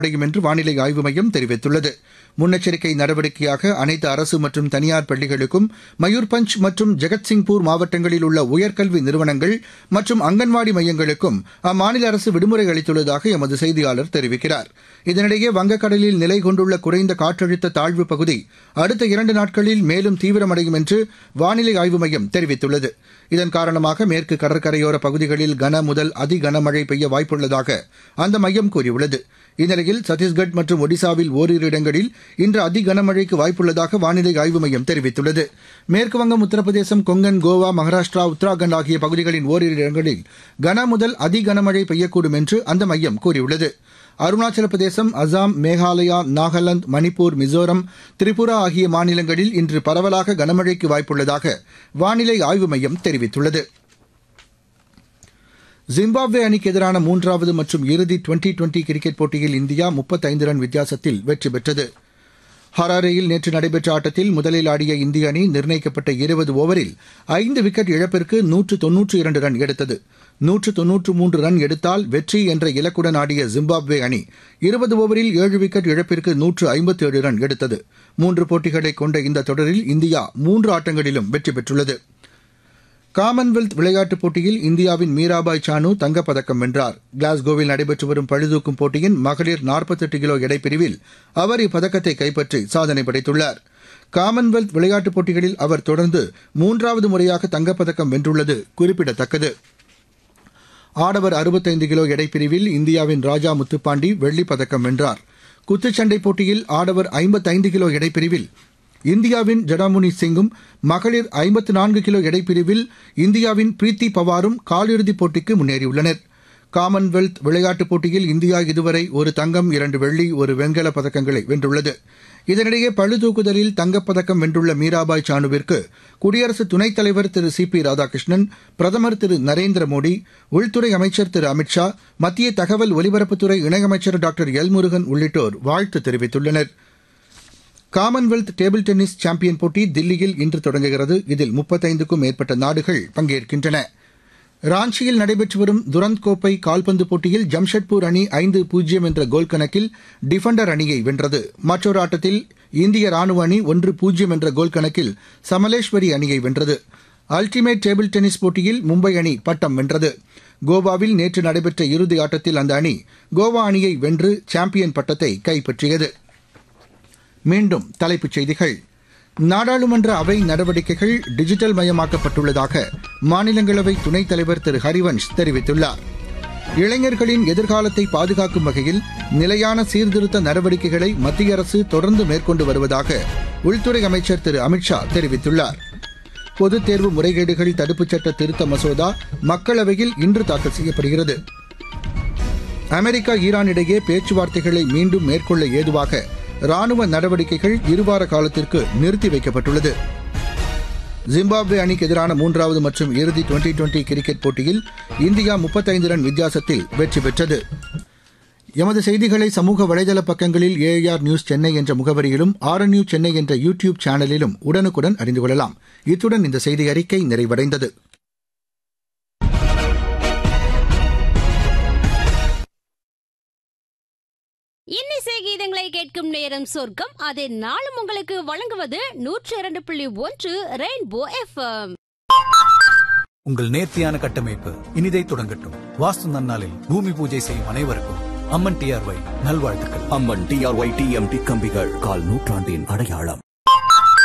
அடையும் என்று வானிலை ஆய்வு மையம் தெரிவித்துள்ளது முன்னெச்சரிக்கை நடவடிக்கையாக அனைத்து அரசு மற்றும் தனியார் பள்ளிகளுக்கும் மயூர்பஞ்ச் மற்றும் ஜெகத்சிங்பூர் மாவட்டங்களில் உள்ள உயர்கல்வி நிறுவனங்கள் மற்றும் அங்கன்வாடி மையங்களுக்கும் அம்மாநில அரசு விடுமுறை அளித்துள்ளதாக எமது செய்தியாளர் தெரிவிக்கிறார் இதனிடையே வங்கக்கடலில் நிலை கொண்டுள்ள குறைந்த காற்றழுத்த தாழ்வு பகுதி அடுத்த இரண்டு நாட்களில் மேலும் தீவிரமடையும் என்று வானிலை ஆய்வு மையம் தெரிவித்துள்ளது இதன் காரணமாக மேற்கு கடற்கரையோர பகுதிகளில் கன முதல் அதி கனமழை பெய்ய வாய்ப்புள்ளதாக அந்த மையம் கூறியுள்ளது இந்நிலையில் சத்தீஸ்கட் மற்றும் ஒடிசாவில் ஓரிரு இடங்களில் இன்று அதி கனமழைக்கு வாய்ப்புள்ளதாக வானிலை ஆய்வு மையம் தெரிவித்துள்ளது மேற்குவங்கம் உத்தரப்பிரதேசம் கொங்கன் கோவா மகாராஷ்டிரா உத்தராகண்ட் ஆகிய பகுதிகளின் ஓரிரு இடங்களில் கன முதல் அதி கனமழை பெய்யக்கூடும் என்று அந்த மையம் கூறியுள்ளது அருணாச்சல பிரதேசம் அசாம் மேகாலயா நாகாலாந்து மணிப்பூர் மிசோரம் திரிபுரா ஆகிய மாநிலங்களில் இன்று பரவலாக கனமழைக்கு வாய்ப்புள்ளதாக வானிலை ஆய்வு மையம் தெரிவித்துள்ளது ஜிம்பாப்வே அணிக்கு எதிரான மூன்றாவது மற்றும் இறுதி டுவெண்டி டுவெண்டி கிரிக்கெட் போட்டியில் இந்தியா முப்பத்தைந்து ரன் வித்தியாசத்தில் வெற்றி பெற்றது ஹராரேயில் நேற்று நடைபெற்ற ஆட்டத்தில் முதலில் ஆடிய இந்திய அணி நிர்ணயிக்கப்பட்ட இருபது ஓவரில் ஐந்து விக்கெட் இழப்பிற்கு நூற்று தொன்னூற்று இரண்டு ரன் எடுத்தது நூற்று தொன்னூற்று மூன்று ரன் எடுத்தால் வெற்றி என்ற இலக்குடன் ஆடிய ஜிம்பாப்வே அணி இருபது ஓவரில் ஏழு விக்கெட் இழப்பிற்கு நூற்று ஐம்பத்தி ஏழு ரன் எடுத்தது மூன்று போட்டிகளை கொண்ட இந்த தொடரில் இந்தியா மூன்று ஆட்டங்களிலும் வெற்றி பெற்றுள்ளது காமன்வெல்த் விளையாட்டுப் போட்டியில் இந்தியாவின் மீராபாய் சானு தங்கப்பதக்கம் வென்றார் கிளாஸ்கோவில் நடைபெற்று வரும் பழுதூக்கும் போட்டியின் மகளிர் நாற்பத்தெட்டு கிலோ எடைப்பிரிவில் அவர் இப்பதக்கத்தை கைப்பற்றி சாதனை படைத்துள்ளார் காமன்வெல்த் விளையாட்டுப் போட்டிகளில் அவர் தொடர்ந்து மூன்றாவது முறையாக தங்கப்பதக்கம் வென்றுள்ளது குறிப்பிடத்தக்கது ஆடவர் அறுபத்தைந்து கிலோ எடைப்பிரிவில் இந்தியாவின் ராஜா முத்துப்பாண்டி வெள்ளிப் பதக்கம் வென்றார் குத்துச்சண்டை போட்டியில் ஆடவர் ஐம்பத்தைந்து கிலோ எடைப்பிரிவில் இந்தியாவின் ஜடாமுனி சிங்கும் மகளிர் ஐம்பத்து நான்கு கிலோ எடைப்பிரிவில் இந்தியாவின் பிரீத்தி பவாரும் காலிறுதிப் போட்டிக்கு முன்னேறியுள்ளனர் காமன்வெல்த் விளையாட்டுப் போட்டியில் இந்தியா இதுவரை ஒரு தங்கம் இரண்டு வெள்ளி ஒரு வெண்கலப் பதக்கங்களை வென்றுள்ளது இதனிடையே பளுதூக்குதலில் தங்கப்பதக்கம் வென்றுள்ள மீராபாய் சானுவிற்கு குடியரசு துணைத் தலைவர் திரு சி பி ராதாகிருஷ்ணன் பிரதமர் திரு நரேந்திர மோடி உள்துறை அமைச்சர் திரு அமித் ஷா மத்திய தகவல் ஒலிபரப்புத்துறை இணையமைச்சர் டாக்டர் எல் முருகன் உள்ளிட்டோர் வாழ்த்து தெரிவித்துள்ளனா் காமன்வெல்த் டேபிள் டென்னிஸ் சாம்பியன் போட்டி தில்லியில் இன்று தொடங்குகிறது இதில் முப்பத்தைந்துக்கும் மேற்பட்ட நாடுகள் பங்கேற்கின்றன ராஞ்சியில் நடைபெற்று வரும் துரந்த் கோப்பை கால்பந்து போட்டியில் ஜம்ஷெட்பூர் அணி ஐந்து பூஜ்ஜியம் என்ற கோல் கணக்கில் டிஃபெண்டர் அணியை வென்றது மற்றொரு ஆட்டத்தில் இந்திய ராணுவ அணி ஒன்று பூஜ்ஜியம் என்ற கோல் கணக்கில் சமலேஸ்வரி அணியை வென்றது அல்டிமேட் டேபிள் டென்னிஸ் போட்டியில் மும்பை அணி பட்டம் வென்றது கோவாவில் நேற்று நடைபெற்ற இறுதி ஆட்டத்தில் அந்த அணி கோவா அணியை வென்று சாம்பியன் பட்டத்தை கைப்பற்றியது மீண்டும் தலைப்புச் செய்திகள் நாடாளுமன்ற அவை நடவடிக்கைகள் டிஜிட்டல் மயமாக்கப்பட்டுள்ளதாக மாநிலங்களவை துணைத் தலைவர் திரு ஹரிவன்ஷ் தெரிவித்துள்ளார் இளைஞர்களின் எதிர்காலத்தை பாதுகாக்கும் வகையில் நிலையான சீர்திருத்த நடவடிக்கைகளை மத்திய அரசு தொடர்ந்து மேற்கொண்டு வருவதாக உள்துறை அமைச்சர் திரு அமித்ஷா தெரிவித்துள்ளார் பொதுத் தேர்வு முறைகேடுகள் தடுப்புச் சட்ட திருத்த மசோதா மக்களவையில் இன்று தாக்கல் செய்யப்படுகிறது அமெரிக்கா ஈரான் இடையே பேச்சுவார்த்தைகளை மீண்டும் மேற்கொள்ள ஏதுவாக ராணுவ நடவடிக்கைகள் இருவார காலத்திற்கு நிறுத்தி வைக்கப்பட்டுள்ளது ஜிம்பாப்வே அணிக்கு எதிரான மூன்றாவது மற்றும் இறுதி டுவெண்டி டுவெண்டி கிரிக்கெட் போட்டியில் இந்தியா முப்பத்தைந்து ரன் வித்தியாசத்தில் வெற்றி பெற்றது எமது செய்திகளை சமூக வலைதள பக்கங்களில் ஏஆர் நியூஸ் சென்னை என்ற முகவரியிலும் ஆர் நியூஸ் சென்னை என்ற யூ டியூப் சேனலிலும் உடனுக்குடன் அறிந்து கொள்ளலாம் இத்துடன் இந்த செய்தி அறிக்கை நிறைவடைந்தது இன்னிசை கீதங்களை கேட்கும் நேரம் சொர்க்கம் அதை நாளும் உங்களுக்கு வழங்குவது நூற்றி இரண்டு புள்ளி ஒன்று ரெயின்போ எஃப்எம் உங்கள் நேர்த்தியான கட்டமைப்பு இனிதை தொடங்கட்டும் வாஸ்து நன்னாளில் பூமி பூஜை செய்யும் அனைவருக்கும் அம்மன் டிஆர்ஒய் நல்வாழ்த்துக்கள் அம்மன் டிஆர்ஒய் டிஎம்டி கம்பிகள் கால் நூற்றாண்டின் அடையாளம்